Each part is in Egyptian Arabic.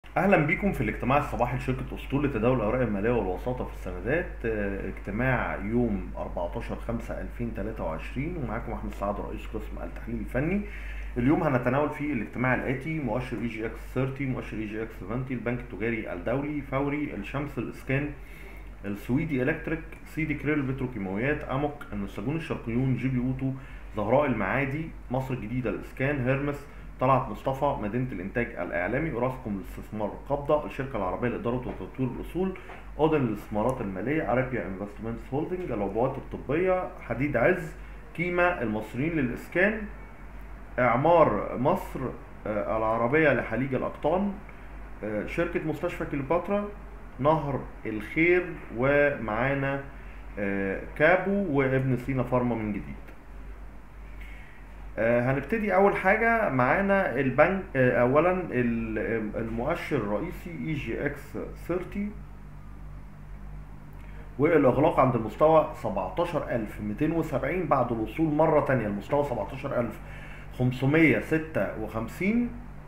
اهلا بيكم في الاجتماع الصباحي لشركه اسطول لتداول الاوراق الماليه والوساطه في السندات آه، اجتماع يوم 14 5 2023 ومعاكم احمد سعد رئيس قسم التحليل الفني اليوم هنتناول فيه الاجتماع الاتي مؤشر اي جي اكس 30 مؤشر اي جي اكس 70 البنك التجاري الدولي فوري الشمس الاسكان السويدي الكتريك سيدي كريل بتروكيماويات اموك النساجون الشرقيون جي بي اوتو زهراء المعادي مصر الجديده الاسكان هيرمس طلعت مصطفى مدينه الانتاج الاعلامي اوراسكوم للاستثمار قبضه الشركه العربيه لاداره وتطوير الاصول اودن للاستثمارات الماليه ارابيا انفستمنتس هولدنج العبوات الطبيه حديد عز كيما المصريين للاسكان اعمار مصر آه، العربيه لحليج الاقطان آه، شركه مستشفى كليوباترا نهر الخير ومعانا آه، كابو وابن سينا فارما من جديد آه، هنبتدي اول حاجه معانا البنك آه، اولا ال- المؤشر الرئيسي اي جي اكس 30 والاغلاق عند المستوى 17270 بعد الوصول مره تانية لمستوى 17556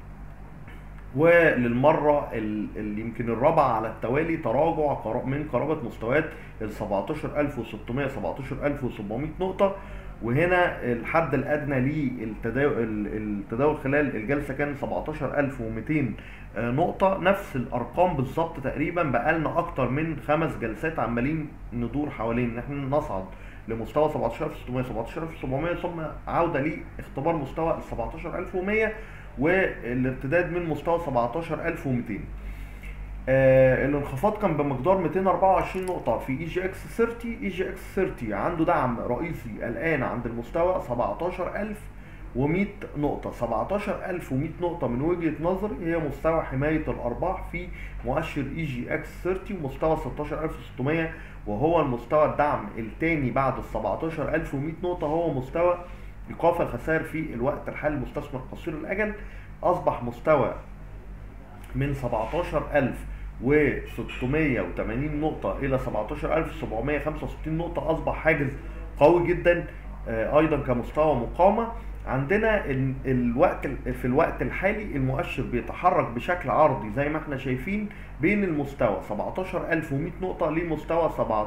وللمره ال- اللي يمكن الرابعه على التوالي تراجع قرا- من قرابه مستويات ال 17600 17700 نقطه وهنا الحد الادنى للتداول التداول خلال الجلسه كان 17200 آه، نقطه نفس الارقام بالظبط تقريبا بقالنا اكتر من خمس جلسات عمالين ندور حوالين ان احنا نصعد لمستوى 17600 17700 ثم عوده لاختبار مستوى ال 17100 والارتداد من مستوى 17200 آه الانخفاض كان بمقدار 224 نقطة في اي جي اكس 30 اي جي اكس 30 عنده دعم رئيسي الآن عند المستوى 17100 نقطة 17100 نقطة من وجهة نظري هي مستوى حماية الأرباح في مؤشر اي جي اكس 30 ومستوى 16600 وهو المستوى الدعم الثاني بعد ال 17100 نقطة هو مستوى إيقاف الخسائر في الوقت الحالي المستثمر قصير الأجل أصبح مستوى من 17680 نقطة إلى 17765 نقطة أصبح حاجز قوي جدا آه، أيضا كمستوى مقاومة عندنا ال- الوقت في الوقت الحالي المؤشر بيتحرك بشكل عرضي زي ما احنا شايفين بين المستوى 17100 نقطة لمستوى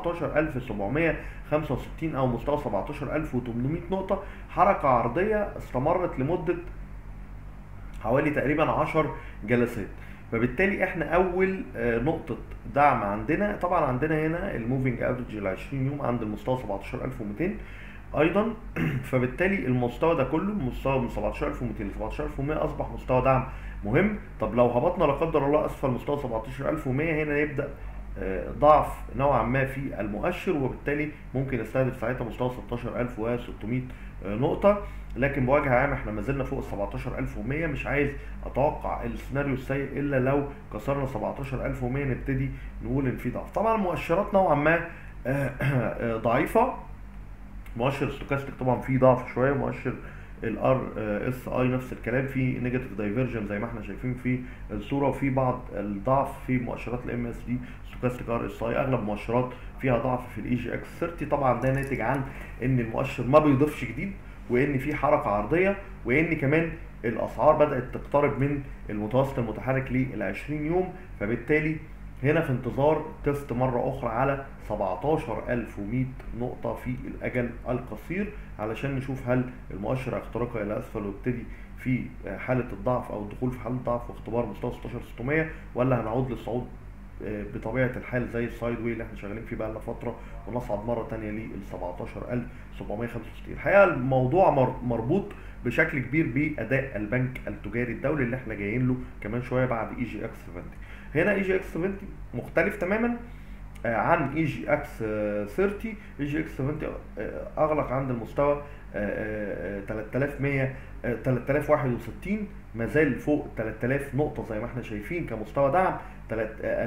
17765 أو مستوى 17800 نقطة حركة عرضية استمرت لمدة حوالي تقريبا 10 جلسات فبالتالي احنا اول آه، نقطة دعم عندنا طبعا عندنا هنا الموفينج افريج ال 20 يوم عند المستوى 17200 ايضا فبالتالي المستوى ده كله مستوى من 17200 ل 17100 اصبح مستوى دعم مهم طب لو هبطنا لا قدر الله اسفل مستوى 17100 هنا يبدا آه، ضعف نوعا ما في المؤشر وبالتالي ممكن نستهدف ساعتها مستوى 16600 آه، نقطة لكن بوجه عام احنا ما زلنا فوق ال 17100 مش عايز اتوقع السيناريو السيء الا لو كسرنا 17100 نبتدي نقول ان في ضعف طبعا المؤشرات نوعا ما آه، آه، ضعيفة مؤشر ستوكاستيك طبعا فيه ضعف شويه مؤشر الار اس اي نفس الكلام في نيجاتيف دايفرجن زي ما احنا شايفين في الصوره وفي بعض الضعف في مؤشرات الام اس دي ستوكاستيك ار اس اي اغلب المؤشرات فيها ضعف في الاي جي اكس 30 طبعا ده ناتج عن ان المؤشر ما بيضيفش جديد وان في حركه عرضيه وان كمان الاسعار بدات تقترب من المتوسط المتحرك لل 20 يوم فبالتالي هنا في انتظار تيست مرة أخرى على 17100 نقطة في الأجل القصير علشان نشوف هل المؤشر هيخترقها إلى أسفل ويبتدي في حالة الضعف أو الدخول في حالة ضعف واختبار مستوى 16600 ولا هنعود للصعود آه، بطبيعة الحال زي السايد واي اللي احنا شغالين فيه بقالنا فترة ونصعد مرة تانية لل 17765 الحقيقة الموضوع مر- مربوط بشكل كبير بأداء البنك التجاري الدولي اللي احنا جايين له كمان شوية بعد اي جي اكس 70 هنا اي جي اكس 70 مختلف تماما آه، عن اي جي اكس 30 اي جي اكس 70 آه، اغلق عند المستوى آه، آه، 3100 آه، 3061 ما زال فوق 3000 نقطة زي ما احنا شايفين كمستوى دعم تلات- آه،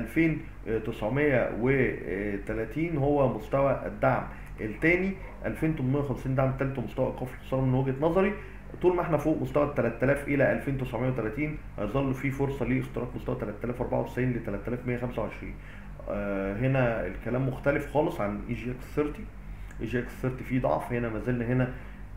2930 هو مستوى الدعم الثاني 2850 دعم الثالث ومستوى ايقاف الخسارة من وجهة نظري طول ما احنا فوق مستوى ال 3000 الى 2930 هيظل في فرصه لاختراق مستوى 3094 ل 3125 آه هنا الكلام مختلف خالص عن اي جي اكس 30 اي جي اكس 30 فيه ضعف هنا ما زلنا هنا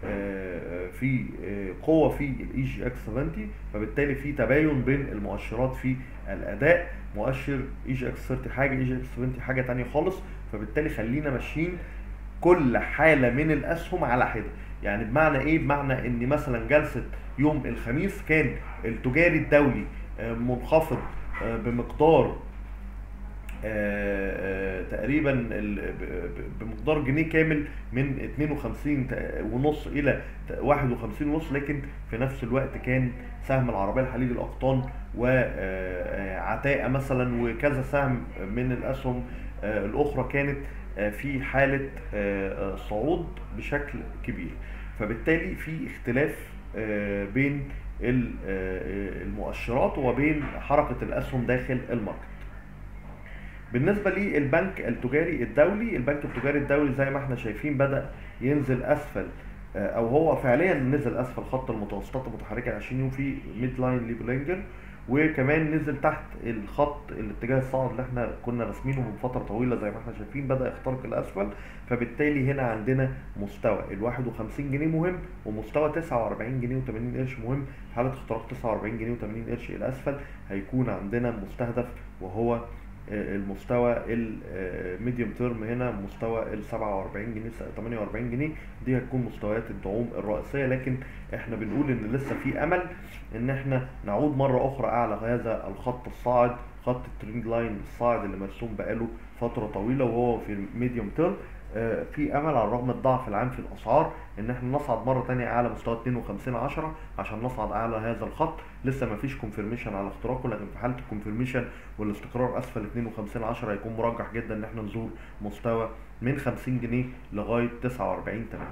آه، في آه، قوه في الاي جي اكس 70 فبالتالي في تباين بين المؤشرات في الاداء مؤشر اي جي اكس 30 حاجه اي جي اكس 70 حاجه تانية خالص فبالتالي خلينا ماشيين كل حاله من الاسهم على حده يعني بمعنى ايه بمعنى ان مثلا جلسه يوم الخميس كان التجاري الدولي آه، منخفض آه، بمقدار آه، آه، تقريبا ال- ب- ب- بمقدار جنيه كامل من 52 تا- ونص الى تا- 51 ونص لكن في نفس الوقت كان سهم العربيه الحليب الاقطان وعتاقه مثلا وكذا سهم من الاسهم آه، الاخرى كانت آه، في حاله آه، آه، صعود بشكل كبير فبالتالي في اختلاف آه، بين ال- آه، المؤشرات وبين حركه الاسهم داخل الماركت بالنسبة للبنك التجاري الدولي البنك التجاري الدولي زي ما احنا شايفين بدأ ينزل أسفل آه، أو هو فعليا نزل أسفل خط المتوسطات المتحركة 20 يوم في ميد لاين ليبلينجر وكمان نزل تحت الخط الاتجاه الصاعد اللي احنا كنا راسمينه من فترة طويلة زي ما احنا شايفين بدأ يخترق الأسفل فبالتالي هنا عندنا مستوى ال 51 جنيه مهم ومستوى 49 جنيه و80 قرش مهم في حالة اختراق 49 جنيه و80 قرش إلى أسفل هيكون عندنا مستهدف وهو آه، المستوى الميديوم تيرم هنا مستوى ال 47 جنيه 48 جنيه دي هتكون مستويات الدعوم الرئيسيه لكن احنا بنقول ان لسه في امل ان احنا نعود مره اخرى اعلى هذا الخط الصاعد خط الترند لاين الصاعد اللي مرسوم بقاله فتره طويله وهو في الميديوم تيرم آه، في امل على الرغم من الضعف العام في الاسعار ان احنا نصعد مره تانية اعلى مستوى 52 10 عشان نصعد اعلى هذا الخط لسه ما فيش كونفirmation على اختراقه لكن في حاله الكونفirmation والاستقرار اسفل 52 10 هيكون مرجح جدا ان احنا نزور مستوى من 50 جنيه لغايه 49 8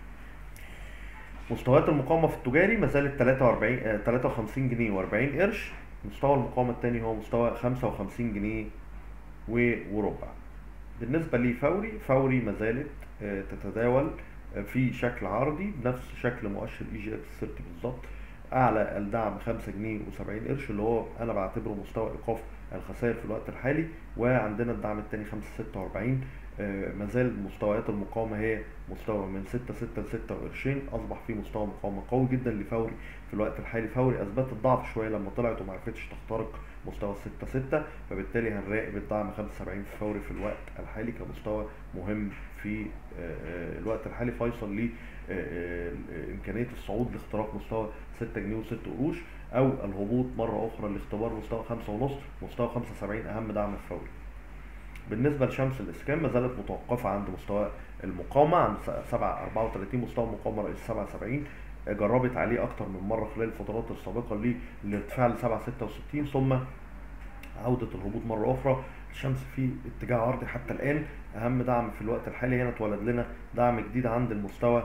مستويات المقاومه في التجاري ما زالت 43 آه، 53 جنيه و40 قرش مستوى المقاومه الثاني هو مستوى 55 جنيه و- وربع بالنسبة لفوري فوري ما زالت آه، تتداول آه، في شكل عرضي بنفس شكل مؤشر اي جي اكس 30 بالظبط اعلى الدعم 5 جنيه و70 قرش اللي هو انا بعتبره مستوى ايقاف الخسائر في الوقت الحالي وعندنا الدعم الثاني 546 آه، ما زال مستويات المقاومة هي مستوى من 6 6 ل 6 وقرشين اصبح في مستوى مقاومة قوي جدا لفوري في الوقت الحالي فوري اثبتت ضعف شوية لما طلعت وما عرفتش تخترق مستوى 6 6 فبالتالي هنراقب الدعم 75 في فوري في الوقت الحالي كمستوى مهم في آه، آه، الوقت الحالي فيصل ليه آه، آه، امكانيه الصعود لاختراق مستوى 6 جنيه و6 قروش او الهبوط مره اخرى لاختبار مستوى 5 ونص مستوى 75 اهم دعم الفوري بالنسبه لشمس الاسكان ما زالت متوقفه عند مستوى المقاومه عند 7 34 مستوى المقاومه رئيس 77 جربت عليه اكتر من مره خلال الفترات السابقه للارتفاع ل 7 66 ثم عودة الهبوط مرة أخرى الشمس في اتجاه عرضي حتى الآن أهم دعم في الوقت الحالي هنا اتولد لنا دعم جديد عند المستوى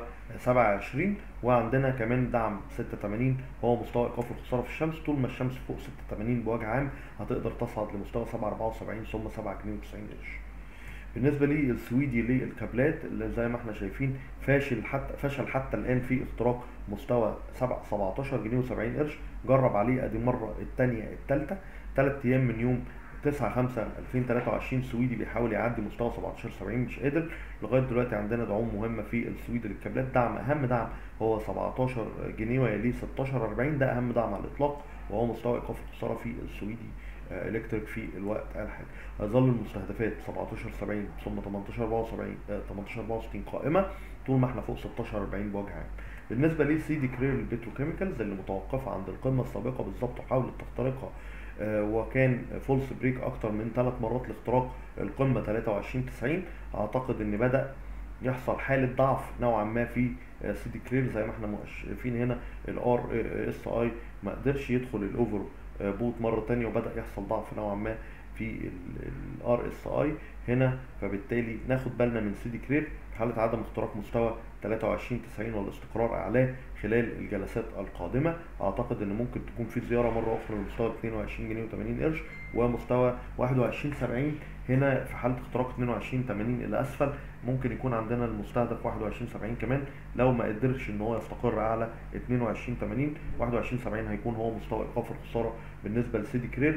27 وعندنا كمان دعم 86 هو مستوى إيقاف الخسارة في الشمس طول ما الشمس فوق 86 بوجه عام هتقدر تصعد لمستوى 774 ثم 7 جنيه و90 قرش بالنسبة للسويدي للكابلات اللي زي ما احنا شايفين فاشل حتى فشل حتى الآن في اختراق مستوى 7 17 جنيه و70 قرش جرب عليه ادي المرة الثانية الثالثة ثلاث ايام من يوم 9 5 2023 سويدي بيحاول يعدي مستوى 17 70 مش قادر لغايه دلوقتي عندنا دعوم مهمه في السويدي للكابلات دعم اهم دعم هو 17 جنيه ويليه 16 40 ده اهم دعم على الاطلاق وهو مستوى ايقاف الخساره في السويدي آه، الكتريك في الوقت الحالي هيظل المستهدفات 17 70 ثم 18 74 آه، 18 64 قائمه طول ما احنا فوق 16 40 بوجه عام بالنسبه لسيدي كرير البتروكيميكالز اللي متوقفه عند القمه السابقه بالظبط وحاولت تخترقها آه، وكان فولس بريك اكتر من ثلاث مرات لاختراق القمه 23 90 اعتقد ان بدا يحصل حاله ضعف نوعا ما في آه، سيدي كرير زي ما احنا مش- شايفين هنا الار اس اي ما قدرش يدخل الاوفر آه، بوت مره تانية وبدا يحصل ضعف نوعا ما في الار اس اي هنا فبالتالي ناخد بالنا من سيدي كرير في حاله عدم اختراق مستوى 23 90 والاستقرار اعلاه خلال الجلسات القادمه اعتقد ان ممكن تكون في زياره مره اخرى لمستوى 22 جنيه و80 قرش ومستوى 21 70 هنا في حاله اختراق 22 80 الى اسفل ممكن يكون عندنا المستهدف 21 70 كمان لو ما قدرش ان هو يستقر اعلى 22 80 21 70 هيكون هو مستوى ايقاف الخساره بالنسبه لسيدي كرير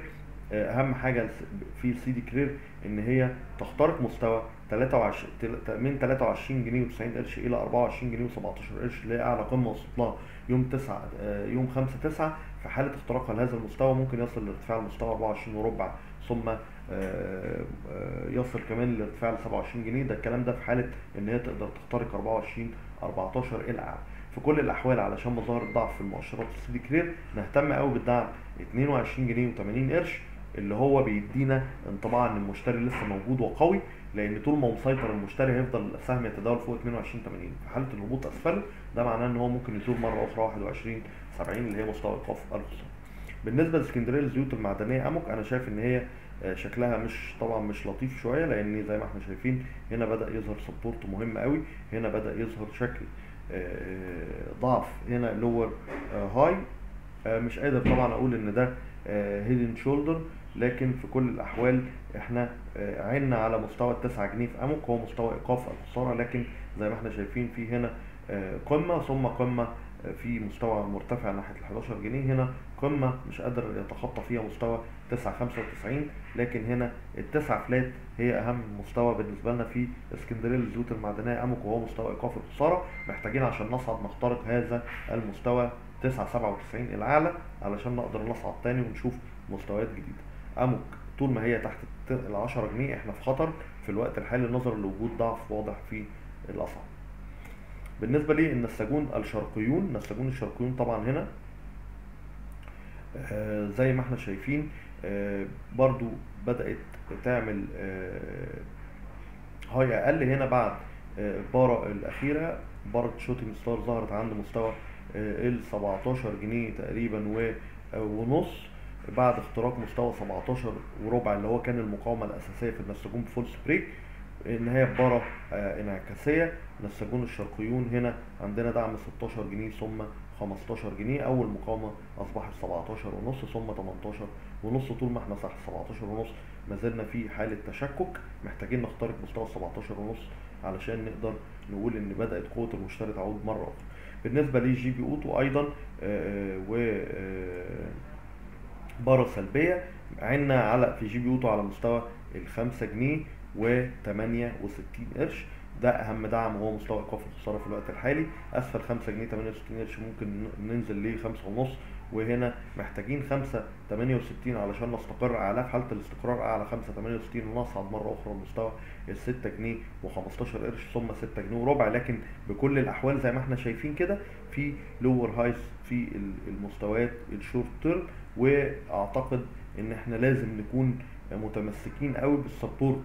آه، اهم حاجه الس- في السي دي كرير ان هي تخترق مستوى 23 تل- من 23 جنيه و90 قرش الى 24 جنيه و17 قرش اللي هي اعلى قمه وصلت لها يوم 9 آه، يوم 5 9 في حاله اختراقها لهذا المستوى ممكن يصل لارتفاع المستوى 24 وربع ثم آه، آه، يصل كمان لارتفاع ل 27 جنيه ده الكلام ده في حاله ان هي تقدر تخترق 24 14 الى اعلى في كل الاحوال علشان مظاهر الضعف في المؤشرات السي دي كرير نهتم قوي بالدعم 22 جنيه و80 قرش اللي هو بيدينا انطباع ان المشتري لسه موجود وقوي لان طول ما هو مسيطر المشتري هيفضل السهم يتداول فوق 22 80 في حاله الهبوط اسفله ده معناه ان هو ممكن يزور مره اخرى 21 70 اللي هي مستوى ايقاف الخساره بالنسبه لاسكندريه للزيوت المعدنيه امك انا شايف ان هي آه، شكلها مش طبعا مش لطيف شويه لان زي ما احنا شايفين هنا بدا يظهر سبورت مهم قوي هنا بدا يظهر شكل آه، ضعف هنا لور هاي مش قادر طبعا اقول ان ده هيدن شولدر لكن في كل الاحوال احنا آه، عنا على مستوى التسعة جنيه في امك هو مستوى ايقاف الخساره لكن زي ما احنا شايفين في هنا آه، قمه ثم قمه آه، في مستوى مرتفع ناحيه ال 11 جنيه هنا قمه مش قادر يتخطى فيها مستوى 9.95 لكن هنا التسعة فلات هي اهم مستوى بالنسبه لنا في اسكندريه للزيوت المعدنيه امك وهو مستوى ايقاف الخساره محتاجين عشان نصعد نخترق هذا المستوى 9.97 الاعلى علشان نقدر نصعد تاني ونشوف مستويات جديده امك طول ما هي تحت ال 10 جنيه احنا في خطر في الوقت الحالي نظرا لوجود ضعف واضح في الاسعار بالنسبه للنساجون الشرقيون النساجون الشرقيون طبعا هنا آه، زي ما احنا شايفين آه، برضو بدأت تعمل آه، هاي اقل هنا بعد آه، البارة الاخيرة بارة شوتينج ستار ظهرت عند مستوى ال 17 جنيه تقريبا و- ونص بعد اختراق مستوى 17 وربع اللي هو كان المقاومة الأساسية في النساجون بفولس بريك النهاية ببارة آه، انعكاسية نساجون الشرقيون هنا عندنا دعم 16 جنيه ثم 15 جنيه أول مقاومة أصبحت 17 ونص ثم 18 ونص طول ما احنا تحت 17 ونص ما زلنا في حالة تشكك محتاجين نخترق مستوى 17 ونص علشان نقدر نقول ان بدأت قوة المشتري تعود مرة أخرى بالنسبة لجي بي اوتو أيضا آه، و آه، بارة سلبية عنا على في جي بي اوتو على مستوى الخمسة جنيه وتمانية وستين قرش ده أهم دعم وهو مستوى إيقاف الخسارة في الوقت الحالي أسفل خمسة جنيه تمانية وستين قرش ممكن ن- ننزل لخمسة ونص وهنا محتاجين خمسة تمانية وستين علشان نستقر أعلى في حالة الاستقرار أعلى خمسة تمانية وستين ونصعد مرة أخرى لمستوى الستة جنيه وخمستاشر قرش ثم ستة جنيه وربع لكن بكل الأحوال زي ما احنا شايفين كده في لور هايس في ال- المستويات الشورت تيرم واعتقد ان احنا لازم نكون متمسكين قوي بالسبورت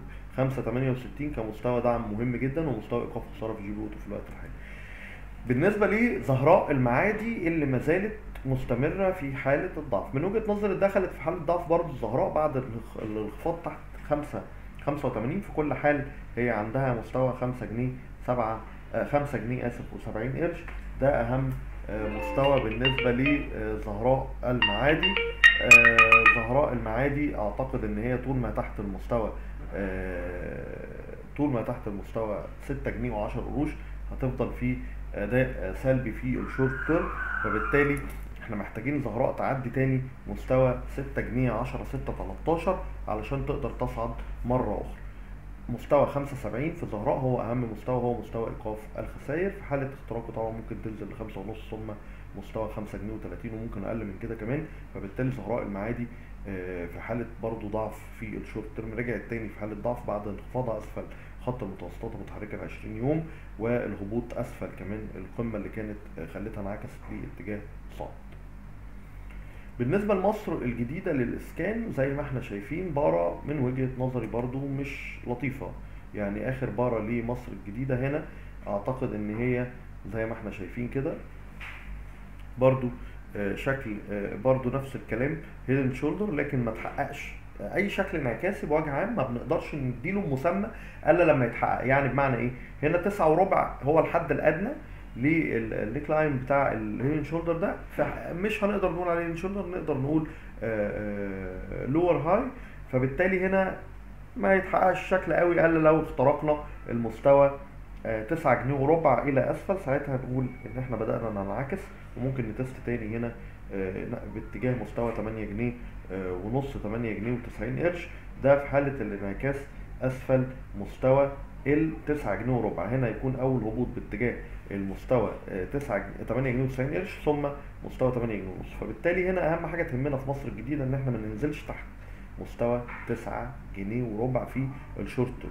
568 كمستوى دعم مهم جدا ومستوى ايقاف خساره في جي بي اوتو في الوقت الحالي. بالنسبه لزهراء المعادي اللي ما زالت مستمره في حاله الضعف من وجهه نظري دخلت في حاله ضعف برضه الزهراء بعد الانخ- الانخفاض تحت 5 85 في كل حال هي عندها مستوى 5 جنيه 7 5 جنيه اسف و70 قرش ده اهم آه، مستوى بالنسبه لزهراء المعادي آه، زهراء المعادي اعتقد ان هي طول ما تحت المستوى آه، طول ما تحت المستوى 6 جنيه و10 قروش هتفضل في اداء سلبي في الشورت تيرم فبالتالي احنا محتاجين زهراء تعدي تاني مستوى 6 جنيه 10 6 13 علشان تقدر تصعد مره اخرى مستوى 75 في زهراء هو اهم مستوى هو مستوى ايقاف الخسائر في حاله اختراقه طبعا ممكن تنزل لخمسة ونص ثم مستوى 5 جنيه و30 وممكن اقل من كده كمان فبالتالي زهراء المعادي آه، في حاله برضو ضعف في الشورت تيرم رجعت تاني في حاله ضعف بعد انخفاضها اسفل خط المتوسطات المتحركه ال 20 يوم والهبوط اسفل كمان القمه اللي كانت آه، خلتها انعكست لاتجاه صاعد بالنسبة لمصر الجديدة للإسكان زي ما احنا شايفين بارة من وجهة نظري برضو مش لطيفة يعني آخر بارة لمصر الجديدة هنا أعتقد إن هي زي ما احنا شايفين كده برضو آه، شكل آه، برضو نفس الكلام هيدن شولدر لكن ما تحققش آه، اي شكل انعكاسي بوجه عام ما بنقدرش نديله مسمى الا لما يتحقق يعني بمعنى ايه هنا تسعة وربع هو الحد الادنى للنيك لاين بتاع الهيدن شولدر ده فمش هنقدر نقول عليه هيدن شولدر نقدر نقول لور هاي فبالتالي هنا ما يتحققش شكل قوي الا لو اخترقنا المستوى آه، 9 جنيه وربع الى اسفل ساعتها نقول ان احنا بدانا ننعكس وممكن نتست تاني هنا آه، باتجاه مستوى 8 جنيه آه، ونص 8 جنيه و90 قرش ده في حالة الانعكاس أسفل مستوى ال 9 جنيه وربع هنا يكون أول هبوط باتجاه المستوى آه، 9 8 جنيه و90 قرش ثم مستوى 8 جنيه ونص فبالتالي هنا أهم حاجة تهمنا في مصر الجديدة إن احنا ما ننزلش تحت مستوى 9 جنيه وربع في الشورت تيرم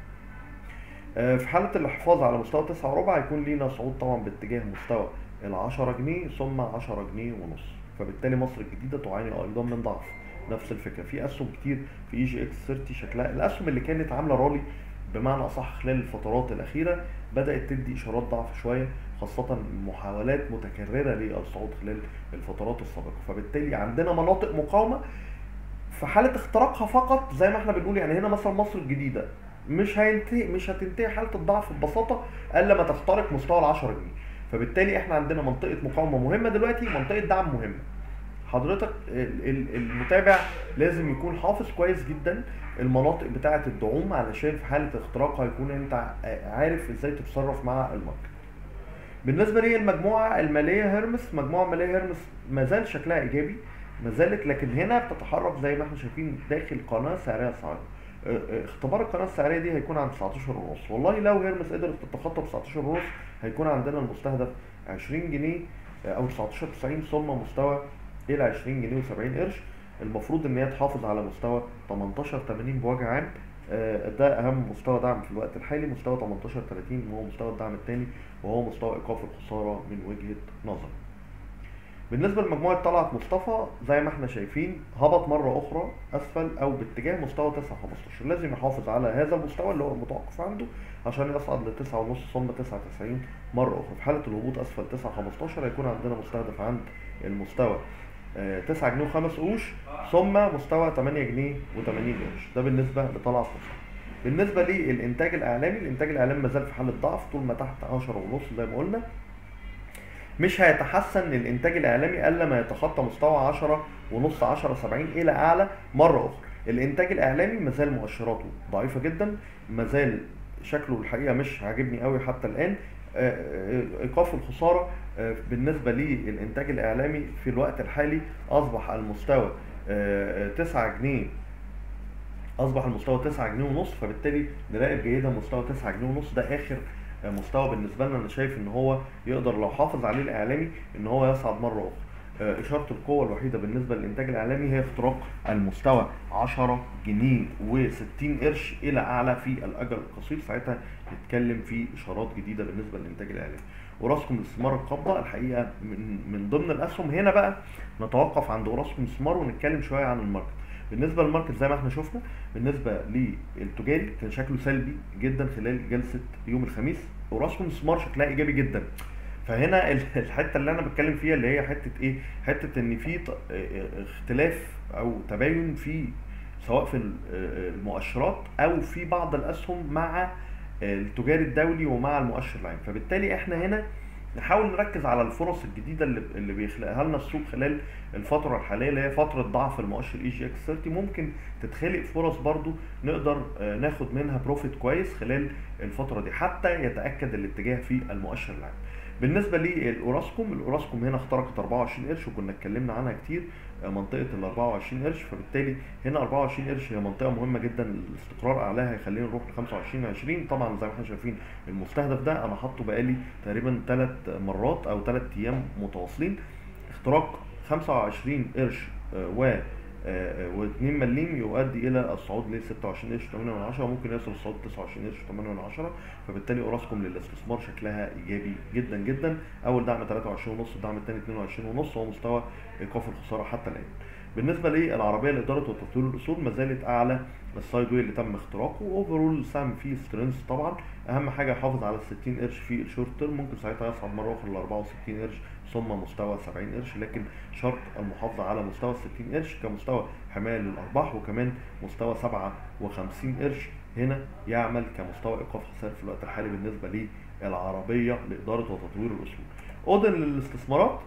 آه، في حالة الحفاظ على مستوى تسعة وربع هيكون لينا صعود طبعا باتجاه مستوى العشرة جنيه ثم عشرة جنيه ونص فبالتالي مصر الجديدة تعاني أيضا من ضعف نفس الفكرة في أسهم كتير في اي جي اكس 30 شكلها الأسهم اللي كانت عاملة رالي بمعنى أصح خلال الفترات الأخيرة بدأت تدي إشارات ضعف شوية خاصة محاولات متكررة للصعود خلال الفترات السابقة فبالتالي عندنا مناطق مقاومة في حالة اختراقها فقط زي ما احنا بنقول يعني هنا مثلا مصر الجديدة مش هينتهي مش هتنتهي حالة الضعف ببساطة الا ما تخترق مستوى ال 10 جنيه فبالتالي احنا عندنا منطقة مقاومة مهمة دلوقتي منطقة دعم مهمة حضرتك ال- ال- المتابع لازم يكون حافظ كويس جدا المناطق بتاعة الدعوم علشان في حالة اختراقها يكون انت ع- عارف ازاي تتصرف مع الماركت بالنسبه لي المجموعه الماليه هيرمس مجموعه ماليه هيرمس ما زال شكلها ايجابي ما زالت لكن هنا بتتحرك زي ما احنا شايفين داخل قناه سعريه صاعده اه، اه، اختبار القناه السعريه دي هيكون عند 19 ونص والله لو هيرمس قدرت تتخطى 19 ونص هيكون عندنا المستهدف 20 جنيه اه، او 19 90 ثم مستوى الى 20 جنيه و70 قرش المفروض ان هي تحافظ على مستوى 18 80 بوجه عام آه، ده اهم مستوى دعم في الوقت الحالي مستوى 18 30 وهو مستوى الدعم الثاني وهو مستوى ايقاف الخساره من وجهه نظر بالنسبه لمجموعه طلعت مصطفى زي ما احنا شايفين هبط مره اخرى اسفل او باتجاه مستوى 9 15 لازم يحافظ على هذا المستوى اللي هو المتوقف عنده عشان يصعد ل 9 ونص ثم 9 90 مره اخرى في حاله الهبوط اسفل 9 15 هيكون عندنا مستهدف عند المستوى آه، 9 جنيه و5 قروش ثم مستوى 8 جنيه و80 قرش ده بالنسبه لطلعت مصطفى بالنسبه للانتاج الاعلامي الانتاج الاعلامي ما زال في حاله ضعف طول ما تحت 10 ونص زي ما قلنا مش هيتحسن الانتاج الاعلامي الا ما يتخطى مستوى 10 ونص 10 70 الى اعلى مره اخرى الانتاج الاعلامي ما زال مؤشراته ضعيفه جدا ما زال شكله الحقيقه مش عاجبني قوي حتى الان آه، آه، ايقاف الخساره آه، بالنسبه للانتاج الاعلامي في الوقت الحالي اصبح المستوى آه، آه، 9 جنيه اصبح المستوى 9 جنيه ونص فبالتالي نراقب جيدا مستوى 9 جنيه ونص ده اخر آه، مستوى بالنسبه لنا انا شايف ان هو يقدر لو حافظ عليه الاعلامي ان هو يصعد مره اخرى آه، اشاره القوه الوحيده بالنسبه للانتاج الاعلامي هي اختراق المستوى 10 جنيه و60 قرش الى اعلى في الاجل القصير ساعتها نتكلم في اشارات جديده بالنسبه للانتاج الاعلامي وراسكم الاستثمار القابضه الحقيقه من من ضمن الاسهم هنا بقى نتوقف عند وراسكم الاستثمار ونتكلم شويه عن الماركت بالنسبه للماركت زي ما احنا شفنا بالنسبه للتجاري كان شكله سلبي جدا خلال جلسه يوم الخميس وراسكم الاستثمار شكلها ايجابي جدا فهنا ال- الحته اللي انا بتكلم فيها اللي هي حته ايه حته ان في ط- اه- اختلاف او تباين في سواء في ال- اه- المؤشرات او في بعض الاسهم مع التجاري الدولي ومع المؤشر العام فبالتالي احنا هنا نحاول نركز على الفرص الجديده اللي اللي بيخلقها لنا السوق خلال الفتره الحاليه اللي هي فتره ضعف المؤشر اي جي اكس 30 ممكن تتخلق فرص برضو نقدر آه، ناخد منها بروفيت كويس خلال الفتره دي حتى يتاكد الاتجاه في المؤشر العام بالنسبه للاوراسكوم الاوراسكوم هنا اخترقت 24 قرش وكنا اتكلمنا عنها كتير آه، منطقه ال 24 قرش فبالتالي هنا 24 قرش هي منطقه مهمه جدا الاستقرار اعلاها هيخلينا نروح ل 25 20 طبعا زي ما احنا شايفين المستهدف ده انا حاطه بقالي تقريبا ثلاث مرات او ثلاث ايام متواصلين اختراق 25 قرش آه، و و2 مليم يؤدي الى الصعود ل 26 قرش 8 من 10 وممكن يصل الصعود 29 قرش 8 من 10 فبالتالي اوراسكوم للاستثمار شكلها ايجابي جدا جدا اول دعم 23 ونص الدعم الثاني 22 ونص هو مستوى ايقاف الخساره حتى الان بالنسبه للعربيه لاداره وتطوير الاصول ما زالت اعلى السايد واي اللي تم اختراقه اوفرول سام فيه سترينث طبعا اهم حاجه يحافظ على ال 60 قرش في الشورت تيرم ممكن ساعتها يصعد مره اخرى ل 64 قرش ثم مستوى 70 قرش لكن شرط المحافظه على مستوى 60 قرش كمستوى حمايه للارباح وكمان مستوى 57 قرش هنا يعمل كمستوى ايقاف خسائر في الوقت الحالي بالنسبه للعربيه لاداره وتطوير الاصول. اودن للاستثمارات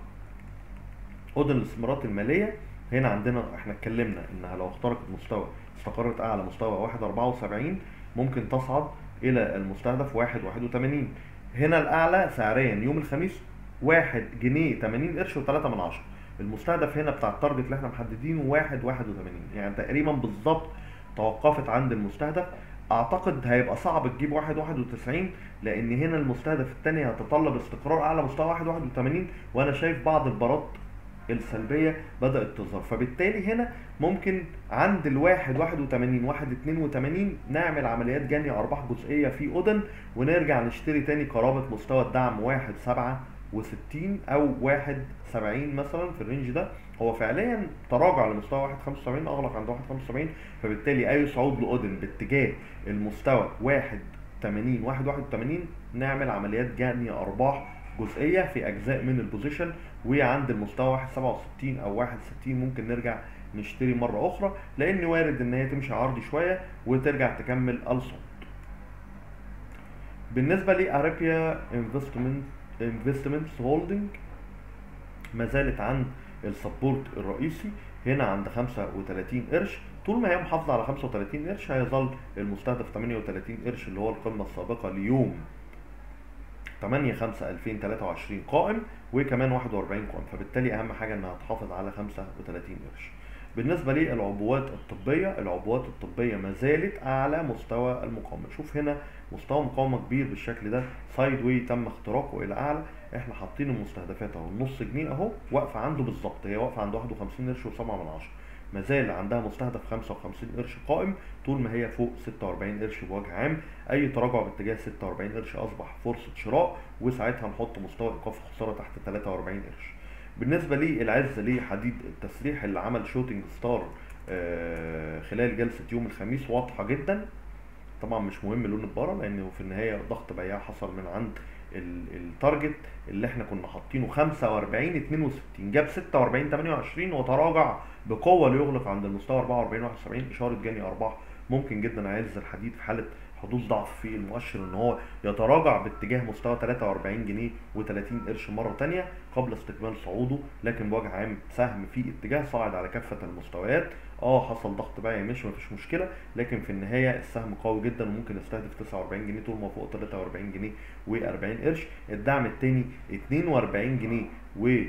اودن للاستثمارات الماليه هنا عندنا احنا اتكلمنا انها لو اخترقت مستوى استقرت اعلى مستوى 1.74 ممكن تصعد الى المستهدف 1.81 هنا الاعلى سعريا يوم الخميس 1 جنيه 80 قرش و3 من عشرة المستهدف هنا بتاع التارجت اللي احنا محددينه 1 81 يعني تقريبا بالظبط توقفت عند المستهدف اعتقد هيبقى صعب تجيب 1 91 لان هنا المستهدف الثاني هيتطلب استقرار اعلى مستوى 1 81 وانا شايف بعض البارات السلبيه بدات تظهر فبالتالي هنا ممكن عند الواحد 81 1 82 نعمل عمليات جني ارباح جزئيه في اودن ونرجع نشتري تاني قرابه مستوى الدعم 1 67 او 1 70 مثلا في الرينج ده هو فعليا تراجع لمستوى 1 75 اغلق عند 1 75 فبالتالي اي صعود لاودن باتجاه المستوى 1 80 1 81 نعمل عمليات جني ارباح جزئيه في اجزاء من البوزيشن وعند المستوى 1 67 او 61 ممكن نرجع نشتري مره اخرى لان وارد ان هي تمشي عرضي شويه وترجع تكمل الصعود بالنسبه لارابيا انفستمنت انفستمنتس هولدنج ما زالت عند السبورت الرئيسي هنا عند 35 قرش طول ما هي محافظه على 35 قرش هيظل المستهدف 38 قرش اللي هو القمه السابقه ليوم 8 5 2023 قائم وكمان 41 قائم فبالتالي اهم حاجه انها تحافظ على 35 قرش بالنسبه للعبوات الطبيه العبوات الطبيه ما زالت اعلى مستوى المقاومه شوف هنا مستوى مقاومه كبير بالشكل ده سايد واي تم اختراقه الى اعلى احنا حاطين المستهدفات اهو النص جنيه اهو واقفه عنده بالظبط هي واقفه عند 51 قرش و7 من عشرة ما زال عندها مستهدف 55 قرش قائم طول ما هي فوق 46 قرش بوجه عام اي تراجع باتجاه 46 قرش اصبح فرصه شراء وساعتها نحط مستوى ايقاف الخساره تحت 43 قرش بالنسبه للعز لحديد التسريح اللي عمل شوتنج ستار آه، خلال جلسه يوم الخميس واضحه جدا طبعا مش مهم لون البارة لانه في النهايه ضغط بياع حصل من عند ال- التارجت اللي احنا كنا حاطينه 45 62 جاب 46 28 وتراجع بقوه ليغلق عند المستوى 44 71 اشاره جني ارباح ممكن جدا عايز الحديد في حاله حدوث ضعف في المؤشر ان هو يتراجع باتجاه مستوى 43 جنيه و30 قرش مره تانية قبل استكمال صعوده لكن بوجه عام سهم في اتجاه صاعد على كافه المستويات اه حصل ضغط بيعي مش مفيش مشكله لكن في النهايه السهم قوي جدا وممكن يستهدف 49 جنيه طول ما فوق 43 جنيه و40 قرش الدعم الثاني 42 جنيه و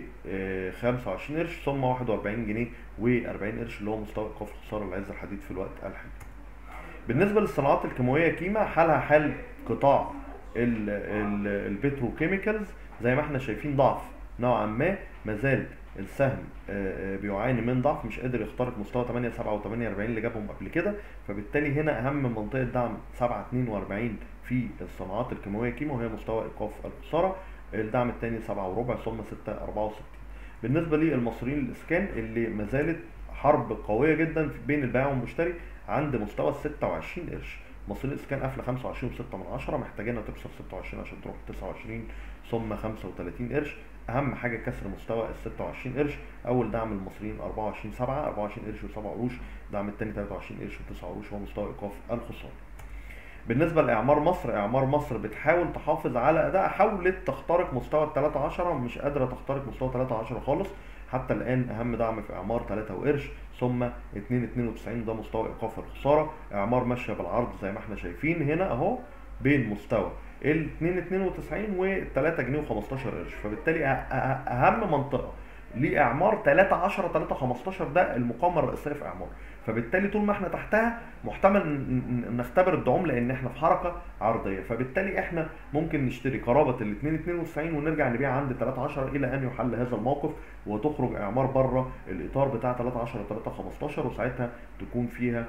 25 قرش ثم 41 جنيه و40 قرش اللي هو مستوى ايقاف الخساره العز الحديد في الوقت الحالي بالنسبه للصناعات الكيماويه كيما حالها حال قطاع ال- ال- البتروكيميكالز زي ما احنا شايفين ضعف نوعا ما مازال السهم آه، آه، بيعاني من ضعف مش قادر يخترق مستوى 8 7 و 48 اللي جابهم قبل كده فبالتالي هنا اهم منطقه دعم 7 42 في الصناعات الكيماويه كيما وهي مستوى ايقاف الخساره الدعم الثاني 7 وربع ثم 6 64 بالنسبه للمصريين الاسكان اللي ما زالت حرب قويه جدا في- بين البائع والمشتري عند مستوى ال 26 قرش مصريين الاسكان قافله 25 و6 من 10 محتاجينها تكسر 26 عشان تروح 29 ثم 35 قرش اهم حاجه كسر مستوى ال 26 قرش اول دعم المصريين 24 7 24 قرش و7 قروش الدعم الثاني 23 قرش و9 قروش هو مستوى ايقاف الخساره بالنسبه لاعمار مصر اعمار مصر بتحاول تحافظ على اداء حاولت تخترق مستوى ال 13 مش قادره تخترق مستوى 13 خالص حتى الان اهم دعم في اعمار 3 وقرش ثم 2 92 ده مستوى ايقاف الخساره اعمار ماشيه بالعرض زي ما احنا شايفين هنا اهو بين مستوى ال 2 92 و 3 جنيه و15 قرش فبالتالي أه- أه- اهم منطقه لاعمار 3 10 3 15 ده المقاومه الرئيسيه في اعمار فبالتالي طول ما احنا تحتها محتمل ن- ن- نختبر الدعوم لان احنا في حركه عرضيه فبالتالي احنا ممكن نشتري قرابه ال 2 92 ونرجع نبيع عند 3 10 الى ان يحل هذا الموقف وتخرج اعمار بره الاطار بتاع 3 10 3 15 وساعتها تكون فيها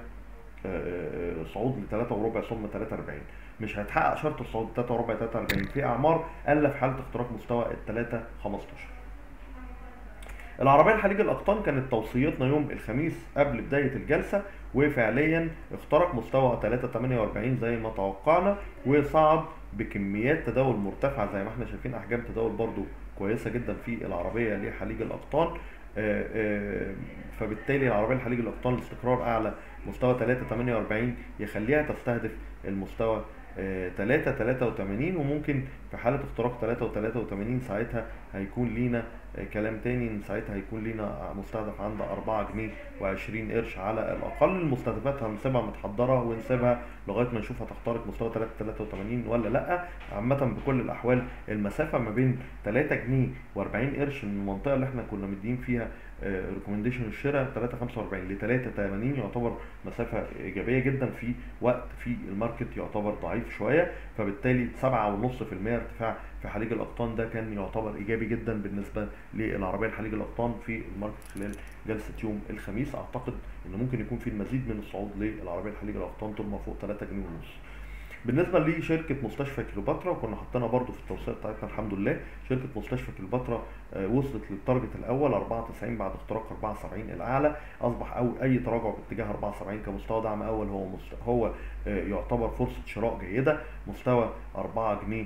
آه، آه، صعود ل 3 وربع ثم 3 40 مش هتحقق شرط الصعود 3 وربع 3 40 في اعمار الا في حاله اختراق مستوى ال 3 15 العربيه الحليج الاقطان كانت توصيتنا يوم الخميس قبل بدايه الجلسه وفعليا اخترق مستوى 348 زي ما توقعنا وصعد بكميات تداول مرتفعه زي ما احنا شايفين احجام تداول برضو كويسه جدا في العربيه لحليج الاقطان آه، آه، فبالتالي العربيه لحليج الاقطان لاستقرار اعلى مستوى 348 يخليها تستهدف المستوى 3 83 وممكن في حاله اختراق 3 و83 ساعتها هيكون لينا آه، كلام تاني ان ساعتها هيكون لينا مستهدف عند 4 جنيه و20 قرش على الاقل المستهدفات هنسيبها متحضره ونسيبها لغايه ما نشوف هتخترق مستوى 383 ولا لا عامه بكل الاحوال المسافه ما بين 3 جنيه و40 قرش من المنطقه اللي احنا كنا مدين فيها ريكومنديشن الشراء 3.45 ل 3.80 يعتبر مسافه ايجابيه جدا في وقت في الماركت يعتبر ضعيف شويه فبالتالي 7.5% ارتفاع في حليج الاقطان ده كان يعتبر ايجابي جدا بالنسبه للعربيه الحليج الاقطان في الماركت خلال جلسه يوم الخميس اعتقد ان ممكن يكون في المزيد من الصعود للعربيه الحليج الاقطان طول ما فوق 3 جنيه ونص بالنسبه لشركه مستشفى كليوباترا وكنا حاطينها برضو في التوصيه بتاعتنا الحمد لله شركه مستشفى كليوباترا آه، وصلت للتارجت الاول 94 بعد اختراق 74 الاعلى اصبح او اي تراجع باتجاه 74 كمستوى دعم اول هو مست... هو آه، يعتبر فرصه شراء جيده مستوى 4 جنيه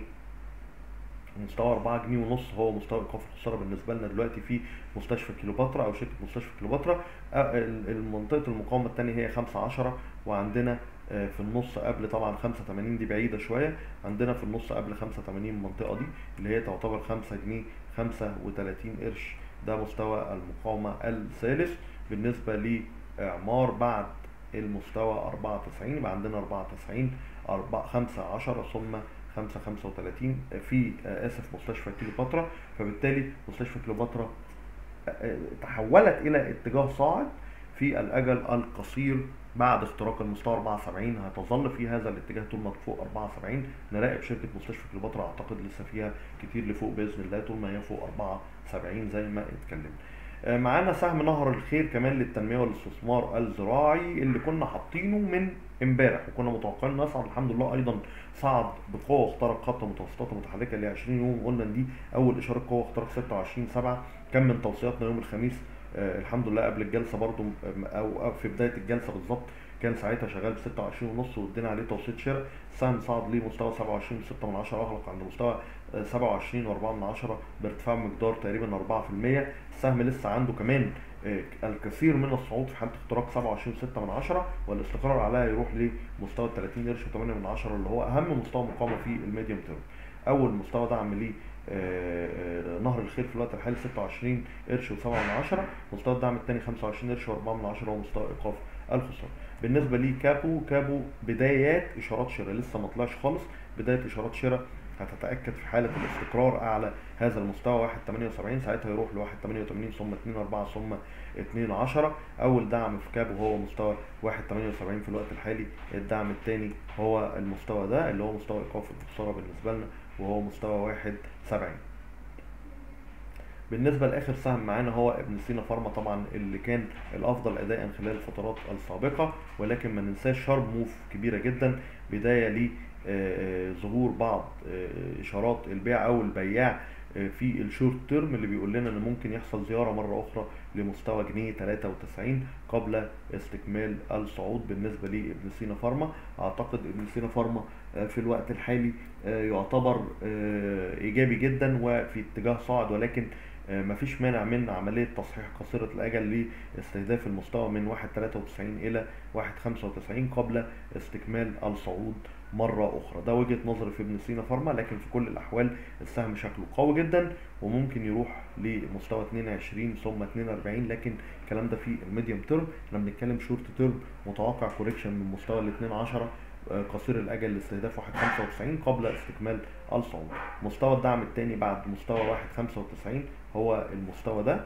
مستوى 4 جنيه ونص هو مستوى ايقاف الخساره بالنسبه لنا دلوقتي في مستشفى كليوباترا او شركه مستشفى كليوباترا آه، ال- المنطقه المقاومه الثانيه هي 5 10 وعندنا آه، في النص قبل طبعا 85 دي بعيده شويه عندنا في النص قبل 85 المنطقه دي اللي هي تعتبر 5 جنيه 35 قرش ده مستوى المقاومه الثالث بالنسبه لاعمار بعد المستوى 94 يبقى عندنا 94 4 5 10 ثم 5 35 في آه، اسف مستشفى كليوباترا فبالتالي مستشفى كليوباترا آه، تحولت الى اتجاه صاعد في الاجل القصير بعد اختراق المستوى 74 هتظل في هذا الاتجاه طول ما فوق 74 نراقب شركه مستشفى كليوباترا اعتقد لسه فيها كتير لفوق باذن الله طول ما هي فوق 74 زي ما اتكلمنا آه، معانا سهم نهر الخير كمان للتنميه والاستثمار الزراعي اللي كنا حاطينه من امبارح وكنا متوقعين نصعد الحمد لله ايضا صعد بقوه واخترق خط متوسطات متحركه ل 20 يوم قلنا ان دي اول اشاره قوه اخترق 26 7 كان من توصياتنا يوم الخميس آه، الحمد لله قبل الجلسه برضو آه، او أو في بدايه الجلسه بالظبط كان ساعتها شغال ب 26 ونص وادينا عليه توصيه شراء السهم صعد لمستوى 27 6 من 10 اغلق عند مستوى آه، 27 و4 من 10 بارتفاع مقدار تقريبا 4% السهم لسه عنده كمان آه، الكثير من الصعود في حاله اختراق 27 6 من 10 والاستقرار عليها يروح لمستوى 30 قرش و8 من 10 اللي هو اهم مستوى مقاومه في الميديوم تيرم اول مستوى دعم ليه آه، آه، نهر الخير في الوقت الحالي 26 قرش و7 من 10 مستوى الدعم الثاني 25 قرش و4 من 10 هو مستوى ايقاف الخساره بالنسبه لي كابو كابو بدايات اشارات شراء لسه ما طلعش خالص بدايه اشارات شراء هتتاكد في حاله الاستقرار اعلى هذا المستوى 1.78 ساعتها يروح ل 1.88 ثم 2.4 ثم 2.10 اول دعم في كابو هو مستوى 1.78 في الوقت الحالي الدعم الثاني هو المستوى ده اللي هو مستوى ايقاف الخساره بالنسبه لنا وهو مستوى 1.70 بالنسبة لآخر سهم معانا هو ابن سينا فارما طبعا اللي كان الأفضل أداء خلال الفترات السابقة ولكن ما ننساش شارب موف كبيرة جدا بداية ل آه، آه، ظهور بعض آه، إشارات البيع أو البياع آه، في الشورت تيرم اللي بيقول لنا إن ممكن يحصل زيارة مرة أخرى لمستوى جنيه 93 قبل استكمال الصعود بالنسبة لابن سينا فارما أعتقد ابن سينا فارما آه، في الوقت الحالي آه، يعتبر آه، إيجابي جدا وفي اتجاه صاعد ولكن آه، مفيش مانع من عملية تصحيح قصيرة الأجل لاستهداف المستوى من 1.93 إلى 1.95 قبل استكمال الصعود مرة أخرى ده وجهة نظري في ابن سينا فارما لكن في كل الأحوال السهم شكله قوي جدا وممكن يروح لمستوى 22 ثم 42 لكن الكلام ده في الميديوم تيرم احنا بنتكلم شورت تيرم متوقع كوريكشن من مستوى ال 2 10 آه، قصير الاجل لاستهداف 1.95 قبل استكمال الصعود مستوى الدعم الثاني بعد مستوى 1.95 هو المستوى ده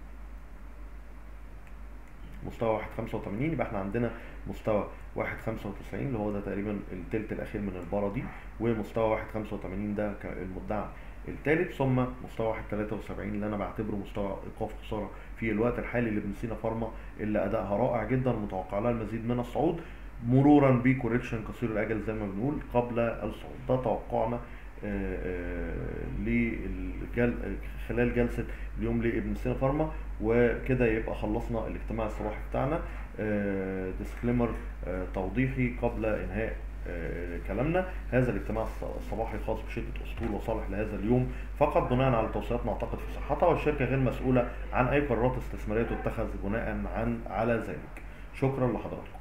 مستوى 1.85 يبقى احنا عندنا مستوى 1.95 اللي هو ده تقريبا التلت الاخير من البارة دي ومستوى 1.85 ده كالمدعم الثالث ثم مستوى 1.73 اللي انا بعتبره مستوى ايقاف خساره في الوقت الحالي لابن سينا فارما اللي ادائها رائع جدا متوقع لها المزيد من الصعود مرورا بكوريكشن قصير الاجل زي ما بنقول قبل الصعود ده توقعنا آه، آه، للجل... خلال جلسه اليوم لابن سينا فارما وكده يبقى خلصنا الاجتماع الصباحي بتاعنا ديسكليمر توضيحي قبل انهاء آه، كلامنا هذا الاجتماع الص- الصباحي خاص بشركه اسطول وصالح لهذا اليوم فقط بناء على توصيات نعتقد في صحتها والشركه غير مسؤوله عن اي قرارات استثماريه تتخذ بناء عن على ذلك شكرا لحضراتكم